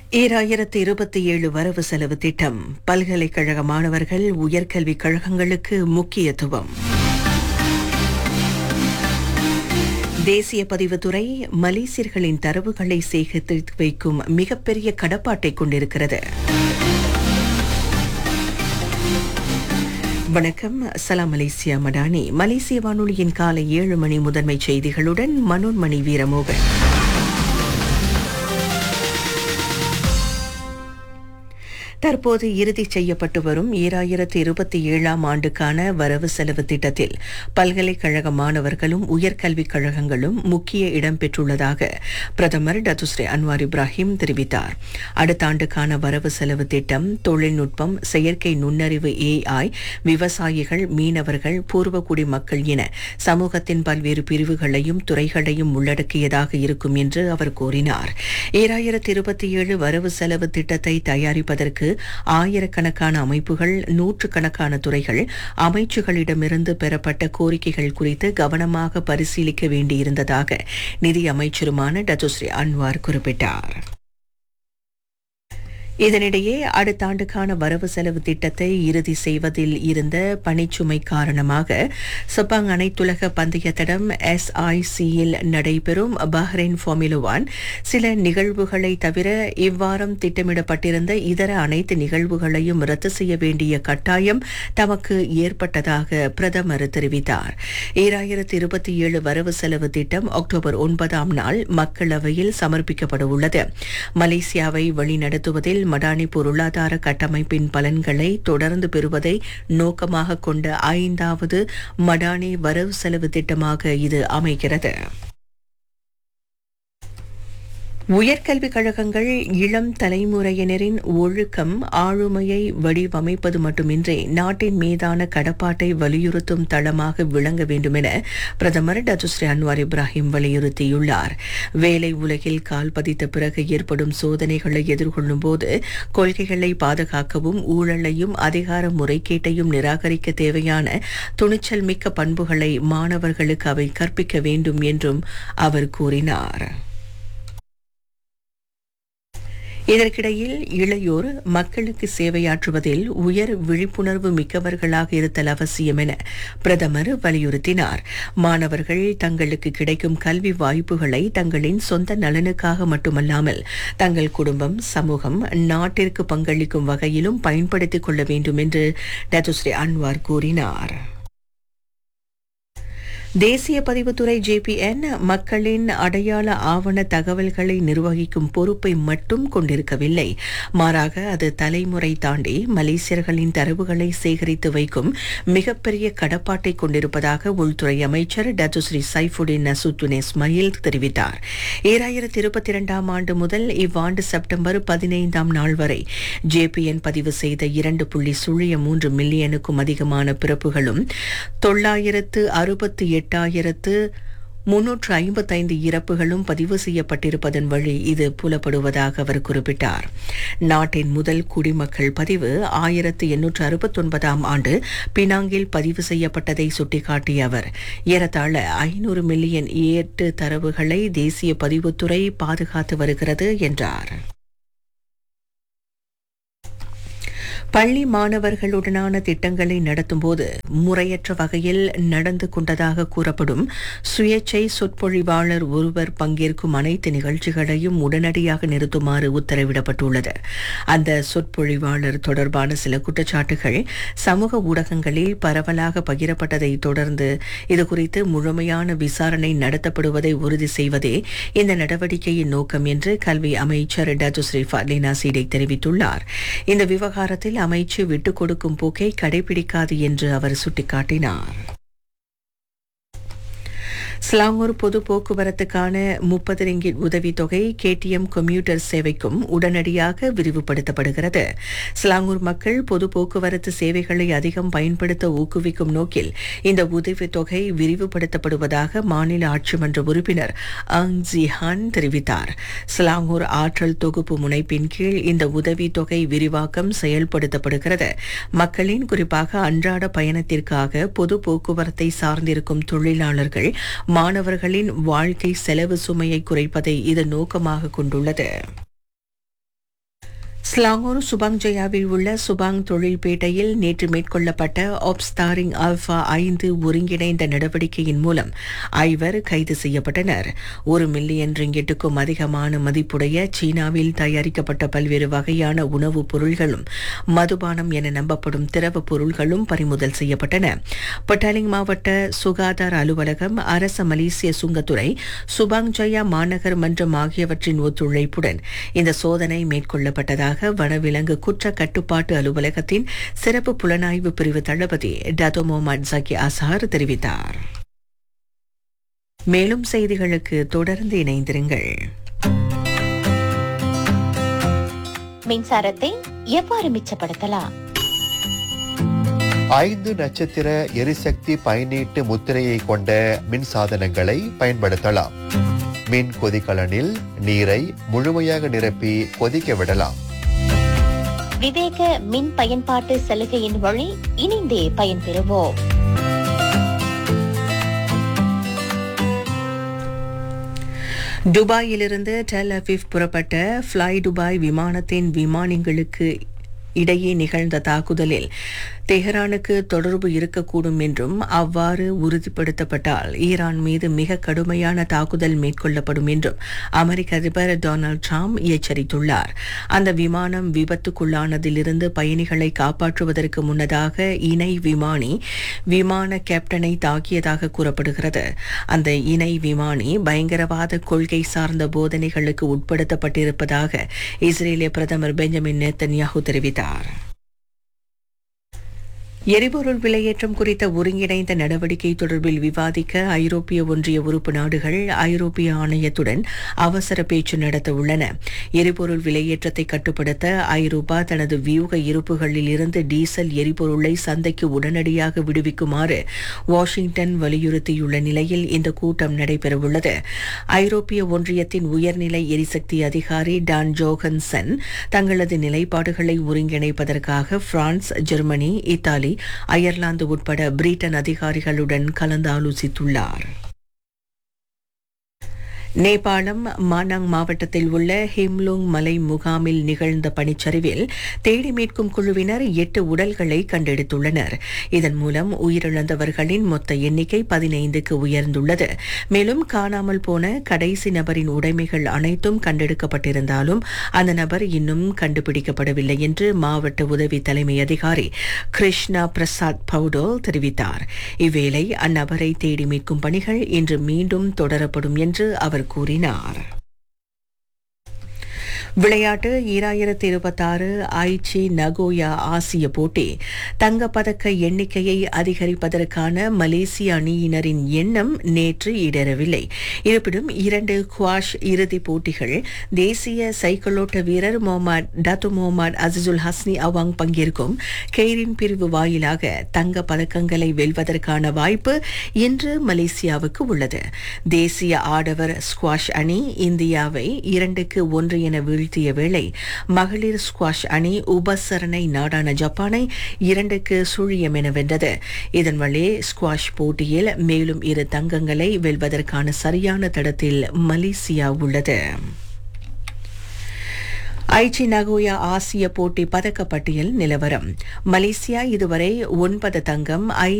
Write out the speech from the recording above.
ஈராயிரத்து இருபத்தி ஏழு வரவு செலவு திட்டம் பல்கலைக்கழக மாணவர்கள் உயர்கல்விக் கழகங்களுக்கு முக்கியத்துவம் தேசிய பதிவுத்துறை மலேசியர்களின் தரவுகளை சேகரித்து வைக்கும் மிகப்பெரிய கடப்பாட்டை கொண்டிருக்கிறது வணக்கம் சலாம் மலேசியா மடானி மலேசிய வானொலியின் காலை ஏழு மணி முதன்மை செய்திகளுடன் மனோன்மணி வீரமோகன் தற்போது இறுதி செய்யப்பட்டு வரும் ஈராயிரத்து இருபத்தி ஏழாம் ஆண்டுக்கான வரவு செலவு திட்டத்தில் பல்கலைக்கழக மாணவர்களும் உயர்கல்விக் கழகங்களும் முக்கிய இடம் பெற்றுள்ளதாக பிரதமர் டத்துஸ்ரீ அன்வார் இப்ராஹிம் தெரிவித்தார் அடுத்த ஆண்டுக்கான வரவு செலவு திட்டம் தொழில்நுட்பம் செயற்கை நுண்ணறிவு ஏஐ விவசாயிகள் மீனவர்கள் பூர்வகுடி மக்கள் என சமூகத்தின் பல்வேறு பிரிவுகளையும் துறைகளையும் உள்ளடக்கியதாக இருக்கும் என்று அவர் கூறினார் ஈராயிரத்து இருபத்தி ஏழு வரவு செலவு திட்டத்தை தயாரிப்பதற்கு ஆயிரக்கணக்கான அமைப்புகள் நூற்றுக்கணக்கான துறைகள் அமைச்சுகளிடமிருந்து பெறப்பட்ட கோரிக்கைகள் குறித்து கவனமாக பரிசீலிக்க வேண்டியிருந்ததாக நிதி அமைச்சருமான டத்துஸ்ரீ அன்வார் குறிப்பிட்டார் இதனிடையே அடுத்த ஆண்டுக்கான வரவு செலவு திட்டத்தை இறுதி செய்வதில் இருந்த பணிச்சுமை காரணமாக சப்பாங் அனைத்துலக பந்தய தடம் எஸ்ஐசியில் நடைபெறும் பஹ்ரைன் ஃபார்முலா ஒன் சில நிகழ்வுகளை தவிர இவ்வாரம் திட்டமிடப்பட்டிருந்த இதர அனைத்து நிகழ்வுகளையும் ரத்து செய்ய வேண்டிய கட்டாயம் தமக்கு ஏற்பட்டதாக பிரதமர் தெரிவித்தார் ஈராயிரத்து இருபத்தி ஏழு வரவு செலவு திட்டம் அக்டோபர் ஒன்பதாம் நாள் மக்களவையில் சமர்ப்பிக்கப்பட உள்ளது மலேசியாவை வழிநடத்துவதில் மடானி பொருளாதார கட்டமைப்பின் பலன்களை தொடர்ந்து பெறுவதை நோக்கமாக கொண்ட ஐந்தாவது மடானி வரவு செலவு திட்டமாக இது அமைகிறது உயர்கல்விக் கழகங்கள் இளம் தலைமுறையினரின் ஒழுக்கம் ஆளுமையை வடிவமைப்பது மட்டுமின்றி நாட்டின் மீதான கடப்பாட்டை வலியுறுத்தும் தளமாக விளங்க வேண்டும் என பிரதமர் டத்துஸ்ரீ அன்வார் இப்ராஹிம் வலியுறுத்தியுள்ளார் வேலை உலகில் கால் பதித்த பிறகு ஏற்படும் சோதனைகளை எதிர்கொள்ளும் போது கொள்கைகளை பாதுகாக்கவும் ஊழலையும் அதிகார முறைகேட்டையும் நிராகரிக்க தேவையான துணிச்சல் மிக்க பண்புகளை மாணவர்களுக்கு அவை கற்பிக்க வேண்டும் என்றும் அவர் கூறினார் இதற்கிடையில் இளையோர் மக்களுக்கு சேவையாற்றுவதில் உயர் விழிப்புணர்வு மிக்கவர்களாக இருத்தல் அவசியம் என பிரதமர் வலியுறுத்தினார் மாணவர்கள் தங்களுக்கு கிடைக்கும் கல்வி வாய்ப்புகளை தங்களின் சொந்த நலனுக்காக மட்டுமல்லாமல் தங்கள் குடும்பம் சமூகம் நாட்டிற்கு பங்களிக்கும் வகையிலும் பயன்படுத்திக் கொள்ள வேண்டும் என்று டத்துஸ்ரீ அன்வார் கூறினார் தேசிய பதிவுத்துறை ஜேபிஎன் மக்களின் அடையாள ஆவண தகவல்களை நிர்வகிக்கும் பொறுப்பை மட்டும் கொண்டிருக்கவில்லை மாறாக அது தலைமுறை தாண்டி மலேசியர்களின் தரவுகளை சேகரித்து வைக்கும் மிகப்பெரிய கடப்பாட்டை கொண்டிருப்பதாக உள்துறை அமைச்சர் டத்துஸ்ரீ சைஃபுடின் நசுத்துன் இஸ்மாயில் தெரிவித்தார் ஈராயிரத்தி இருபத்தி இரண்டாம் ஆண்டு முதல் இவ்வாண்டு செப்டம்பர் பதினைந்தாம் நாள் வரை ஜேபிஎன் பதிவு செய்த இரண்டு புள்ளி சுழிய மூன்று மில்லியனுக்கும் அதிகமான பிறப்புகளும் தொள்ளாயிரத்து அறுபத்தி எட்டாயிரத்து முன்னூற்று ஐம்பத்தைந்து இறப்புகளும் பதிவு செய்யப்பட்டிருப்பதன் வழி இது புலப்படுவதாக அவர் குறிப்பிட்டார் நாட்டின் முதல் குடிமக்கள் பதிவு ஆயிரத்து எண்ணூற்று அறுபத்தொன்பதாம் ஆண்டு பினாங்கில் பதிவு செய்யப்பட்டதை சுட்டிக்காட்டிய அவர் ஏறத்தாழ ஐநூறு மில்லியன் ஏட்டு தரவுகளை தேசிய பதிவுத்துறை பாதுகாத்து வருகிறது என்றார் பள்ளி மாணவர்களுடனான திட்டங்களை நடத்தும்போது முறையற்ற வகையில் நடந்து கொண்டதாக கூறப்படும் சுயேச்சை சொற்பொழிவாளர் ஒருவர் பங்கேற்கும் அனைத்து நிகழ்ச்சிகளையும் உடனடியாக நிறுத்துமாறு உத்தரவிடப்பட்டுள்ளது அந்த சொற்பொழிவாளர் தொடர்பான சில குற்றச்சாட்டுகள் சமூக ஊடகங்களில் பரவலாக பகிரப்பட்டதை தொடர்ந்து இதுகுறித்து முழுமையான விசாரணை நடத்தப்படுவதை உறுதி செய்வதே இந்த நடவடிக்கையின் நோக்கம் என்று கல்வி அமைச்சர் டத்துஸ்ரீ ஃபர்லினா சீடை தெரிவித்துள்ளார் இந்த விவகாரத்தில் அமைச்சு விட்டுக் கொடுக்கும் போக்கை கடைபிடிக்காது என்று அவர் சுட்டிக்காட்டினார் ஸ்லாங்கூர் பொது போக்குவரத்துக்கான முப்பது ரிங்கிட் உதவித்தொகை கேடிஎம் கம்யூட்டர் சேவைக்கும் உடனடியாக விரிவுபடுத்தப்படுகிறது ஸ்லாங்கூர் மக்கள் பொது போக்குவரத்து சேவைகளை அதிகம் பயன்படுத்த ஊக்குவிக்கும் நோக்கில் இந்த உதவித்தொகை விரிவுபடுத்தப்படுவதாக மாநில ஆட்சிமன்ற உறுப்பினர் அங் ஜிஹான் தெரிவித்தார் ஸ்லாங்கூர் ஆற்றல் தொகுப்பு முனைப்பின் கீழ் இந்த உதவித்தொகை விரிவாக்கம் செயல்படுத்தப்படுகிறது மக்களின் குறிப்பாக அன்றாட பயணத்திற்காக பொது போக்குவரத்தை சார்ந்திருக்கும் தொழிலாளர்கள் மாணவர்களின் வாழ்க்கை செலவு சுமையை குறைப்பதை இது நோக்கமாக கொண்டுள்ளது ஸ்லாங்கூர் சுபாங் ஜயாவில் உள்ள சுபாங் தொழில்பேட்டையில் நேற்று மேற்கொள்ளப்பட்ட ஆப்ஸ்டாரிங் ஆல்பா ஐந்து ஒருங்கிணைந்த நடவடிக்கையின் மூலம் ஐவர் கைது செய்யப்பட்டனர் ஒரு மில்லியன் ரிங்கெட்டுக்கும் அதிகமான மதிப்புடைய சீனாவில் தயாரிக்கப்பட்ட பல்வேறு வகையான உணவுப் பொருள்களும் மதுபானம் என நம்பப்படும் திரவ பொருள்களும் பறிமுதல் செய்யப்பட்டன பட்டாலிங் மாவட்ட சுகாதார அலுவலகம் அரச மலேசிய சுங்கத்துறை சுபாங் ஜயா மாநகர் மன்றம் ஆகியவற்றின் ஒத்துழைப்புடன் இந்த சோதனை மேற்கொள்ளப்பட்டதாக வனவிலங்கு குற்ற கட்டுப்பாட்டு அலுவலகத்தின் சிறப்பு புலனாய்வு பிரிவு தளபதி டதோ முகமது ஜக்கி அசார் தெரிவித்தார் மேலும் செய்திகளுக்கு தொடர்ந்து இணைந்திருங்கள் மின்சாரத்தை எவ்வாறு மிச்சப்படுத்தலாம் ஐந்து நட்சத்திர எரிசக்தி பயனீட்டு முத்திரையை கொண்ட மின் சாதனங்களை பயன்படுத்தலாம் மின் கொதிகலனில் நீரை முழுமையாக நிரப்பி கொதிக்க விடலாம் விவேக மின் பயன்பாட்டு சலுகையின் வழி இணைந்தே பயன்பெறுவோம் துபாயிலிருந்து டெல் அவிவ் புறப்பட்ட ஃப்ளை துபாய் விமானத்தின் விமானிகளுக்கு இடையே நிகழ்ந்த தாக்குதலில் தெஹரானுக்கு தொடர்பு இருக்கக்கூடும் என்றும் அவ்வாறு உறுதிப்படுத்தப்பட்டால் ஈரான் மீது மிக கடுமையான தாக்குதல் மேற்கொள்ளப்படும் என்றும் அமெரிக்க அதிபர் டொனால்டு ட்ரம்ப் எச்சரித்துள்ளார் அந்த விமானம் விபத்துக்குள்ளானதிலிருந்து பயணிகளை காப்பாற்றுவதற்கு முன்னதாக இணை விமானி விமான கேப்டனை தாக்கியதாக கூறப்படுகிறது அந்த இணை விமானி பயங்கரவாத கொள்கை சார்ந்த போதனைகளுக்கு உட்படுத்தப்பட்டிருப்பதாக இஸ்ரேலிய பிரதமர் பெஞ்சமின் நேத்தன்யாகு தெரிவித்தார் எரிபொருள் விலையேற்றம் குறித்த ஒருங்கிணைந்த நடவடிக்கை தொடர்பில் விவாதிக்க ஐரோப்பிய ஒன்றிய உறுப்பு நாடுகள் ஐரோப்பிய ஆணையத்துடன் அவசர பேச்சு நடத்த உள்ளன எரிபொருள் விலையேற்றத்தை கட்டுப்படுத்த ஐரோப்பா தனது வியூக இருப்புகளில் இருந்து டீசல் எரிபொருளை சந்தைக்கு உடனடியாக விடுவிக்குமாறு வாஷிங்டன் வலியுறுத்தியுள்ள நிலையில் இந்த கூட்டம் நடைபெறவுள்ளது ஐரோப்பிய ஒன்றியத்தின் உயர்நிலை எரிசக்தி அதிகாரி டான் ஜோகன்சன் தங்களது நிலைப்பாடுகளை ஒருங்கிணைப்பதற்காக பிரான்ஸ் ஜெர்மனி இத்தாலி அயர்லாந்து உட்பட பிரிட்டன் அதிகாரிகளுடன் கலந்தாலோசித்துள்ளார் நேபாளம் மானாங் மாவட்டத்தில் உள்ள ஹிம்லுங் மலை முகாமில் நிகழ்ந்த பனிச்சரிவில் தேடி மீட்கும் குழுவினர் எட்டு உடல்களை கண்டெடுத்துள்ளனர் இதன் மூலம் உயிரிழந்தவர்களின் மொத்த எண்ணிக்கை பதினைந்துக்கு உயர்ந்துள்ளது மேலும் காணாமல் போன கடைசி நபரின் உடைமைகள் அனைத்தும் கண்டெடுக்கப்பட்டிருந்தாலும் அந்த நபர் இன்னும் கண்டுபிடிக்கப்படவில்லை என்று மாவட்ட உதவி தலைமை அதிகாரி கிருஷ்ணா பிரசாத் பவுடோல் தெரிவித்தார் இவ்வேளை அந்நபரை தேடி மீட்கும் பணிகள் இன்று மீண்டும் தொடரப்படும் என்று அவர் கூறினார் விளையாட்டு ஈராயிரத்தி இருபத்தாறு ஐச்சி நகோயா ஆசிய போட்டி தங்கப்பதக்க எண்ணிக்கையை அதிகரிப்பதற்கான மலேசிய அணியினரின் எண்ணம் நேற்று ஈடேறவில்லை இருப்பினும் இரண்டு குவாஷ் இறுதிப் போட்டிகள் தேசிய சைக்கிளோட்ட வீரர் Muhammad Datuk Muhammad Azizul Hasni Awang பங்கேற்கும் கெய்ரின் பிரிவு வாயிலாக தங்க பதக்கங்களை வெல்வதற்கான வாய்ப்பு இன்று மலேசியாவுக்கு உள்ளது தேசிய ஆடவர் ஸ்குவாஷ் அணி இந்தியாவை இரண்டுக்கு ஒன்று என வீழ்த்திய வேளை மகளிர் ஸ்குவாஷ் அணி உபசரணை நாடான ஜப்பானை இரண்டுக்கு சுழியம் என வென்றது இதன் வழி ஸ்குவாஷ் போட்டியில் மேலும் இரு தங்கங்களை வெல்வதற்கான சரியான தடத்தில் மலேசியா உள்ளது ஐச்சி நகோயா ஆசிய போட்டி பதக்கப்பட்டியல் நிலவரம் மலேசியா இதுவரை ஒன்பது தங்கம்